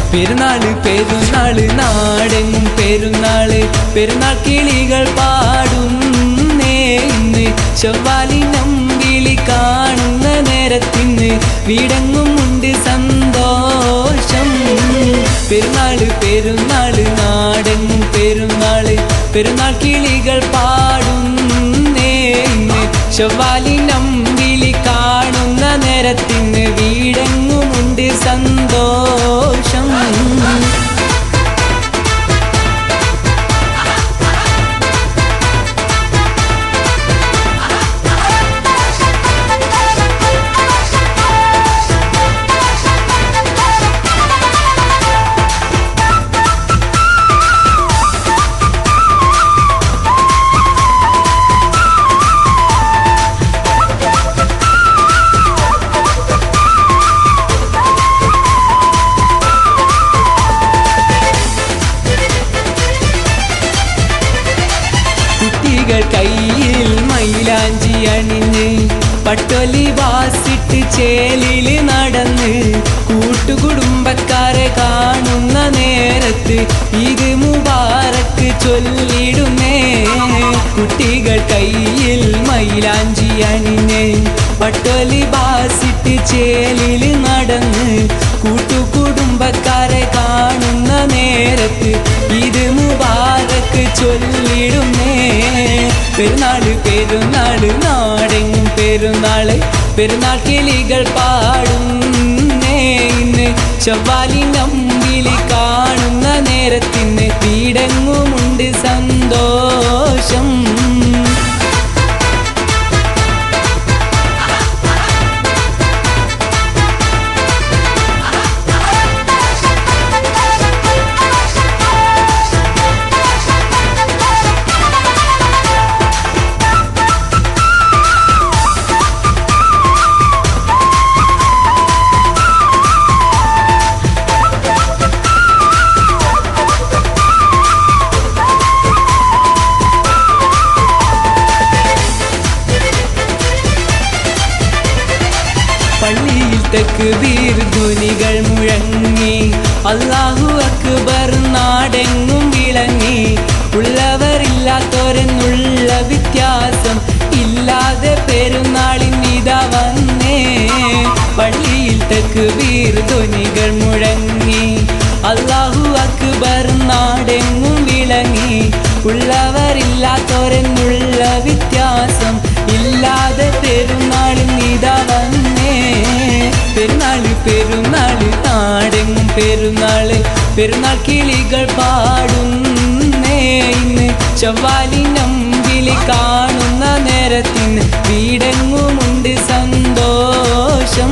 പെരുന്നാള് പെരുന്നാള് നാടെങ്ങും പെരുന്നാള് പെരുന്നാൾ കിളികൾ പാടുന്നേ ഇന്ന് ചൊവ്വാലിനം വിളി കാണുന്ന നേരത്തിന് വീടെങ്ങും ഉണ്ട് സന്തോഷം പെരുന്നാള് പെരുന്നാള് നാടെങ്ങും പെരുന്നാള് പെരുന്നാൾ കിളികൾ പാടുന്നേ ഇന്ന് ചൊവ്വാലിനം വിളി കാണുന്ന നേരത്തിന് വീടെങ്ങും ഉണ്ട് സന്തോഷം കുട്ടികൾ കയ്യിൽ മൈലാഞ്ചി അണിഞ്ഞ് പട്ടൊലി വാസിട്ട് ചേലിൽ നടന്ന് കൂട്ടുകുടുംബക്കാരെ കാണുന്ന നേരത്ത് ഇത് മുബാറക്ക് ചൊല്ലിടുന്നേ കുട്ടികൾ കയ്യിൽ മൈലാഞ്ചി അണിഞ്ഞ് പട്ടൊലി വാസിട്ട് ചേലിൽ നടന്ന് കൂട്ടുകുടുംബക്കാരെ കാണുന്ന നേരത്ത് ഇത് മുബാറക്ക് ചൊല്ലിടുന്നേ പെരുന്നാള് പെരുന്നാള് നാടെങ്ങും പെരുന്നാള് പെരുന്നാൾ കിളികൾ പാടുന്നേ ഇന്ന് ചൊവ്വാലിനം വിളി കാണുന്ന നേരത്തിന് വീടെങ്ങുമുണ്ട് സന്തോഷം പള്ളിയിൽ തെക്ക് വീർ ധ്വനികൾ മുഴങ്ങി അള്ളാഹു അക്ബർ നാടെങ്ങും വിളങ്ങി ഉള്ളവരില്ലാത്തോരെന്നുള്ള വ്യത്യാസം ഇല്ലാതെ പെരുന്നാളിൻ ഇത വന്നേ പള്ളിയിൽ തെക്ക് വീർ ധ്വനികൾ മുഴങ്ങി അള്ളാഹു അക്ബർ നാടെങ്ങും വിളങ്ങി ഉള്ളവരില്ലാത്തോരെന്നുള്ള വ്യത്യാസം ഇല്ലാതെ പെരുന്നാളിൻ ഇത വന്നേ പെരുന്നാള് പെരുന്നാള് നാടെങ്ങും പെരുന്നാള് പെരുന്നാൾ കിളികൾ പാടുന്നേ ഇന്ന് ചൊവ്വാലിനം വിളി കാണുന്ന നേരത്തിന് വീടെങ്ങുമുണ്ട് സന്തോഷം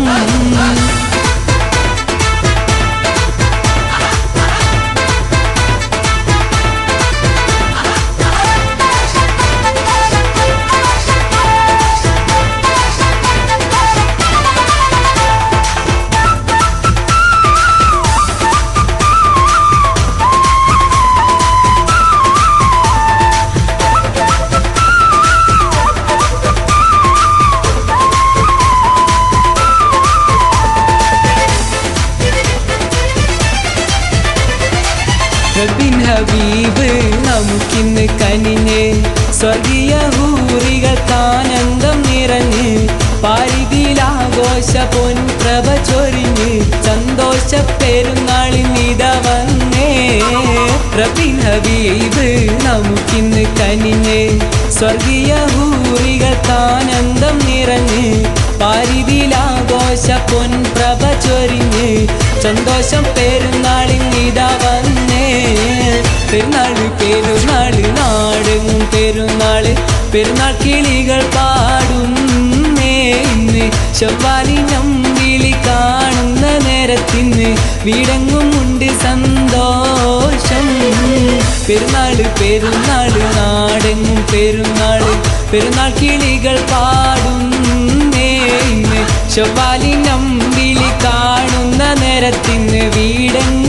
റബ്ബിൻ ഹബീബ് നമുക്കിന്ന് കനിഞ്ഞ് സ്വർഗീയ ഹൂറികൾക്കാനന്ദം നിറഞ്ഞ് പാരിതിലാഘോഷ പൊൻപ്രഭ ചൊരിഞ്ഞ് സന്തോഷ പെരുന്നാളിൻ ഇത വന്നേ റബ്ബിൻ ഹബീബ് നമുക്കിന്ന് കനിഞ്ഞ് സ്വർഗീയ ഹൂറികൾക്കാനന്ദം നിറഞ്ഞ് പാരിതിലാഘോഷ പൊൻപ്രഭ ചൊരിഞ്ഞ് സന്തോഷം പെരുന്നാളിൻ ഇത വന്നേ പെരുന്നാള് പെരുന്നാള് നാടെങ്ങും പെരുന്നാള് പെരുന്നാൾ കിളികൾ പാടുന്നേ ഇന്ന് ചൊവ്വാലിനം വിളി കാണുന്ന നേരത്തിന് വീടെങ്ങും ഉണ്ട് സന്തോഷം പെരുന്നാള് പെരുന്നാള് നാടെങ്ങും പെരുന്നാള് പെരുന്നാൾ കിളികൾ പാടുന്നേ ഇന്ന് ചൊവ്വാലിനം വിളി കാണുന്ന നേരത്തിന് വീടെങ്ങും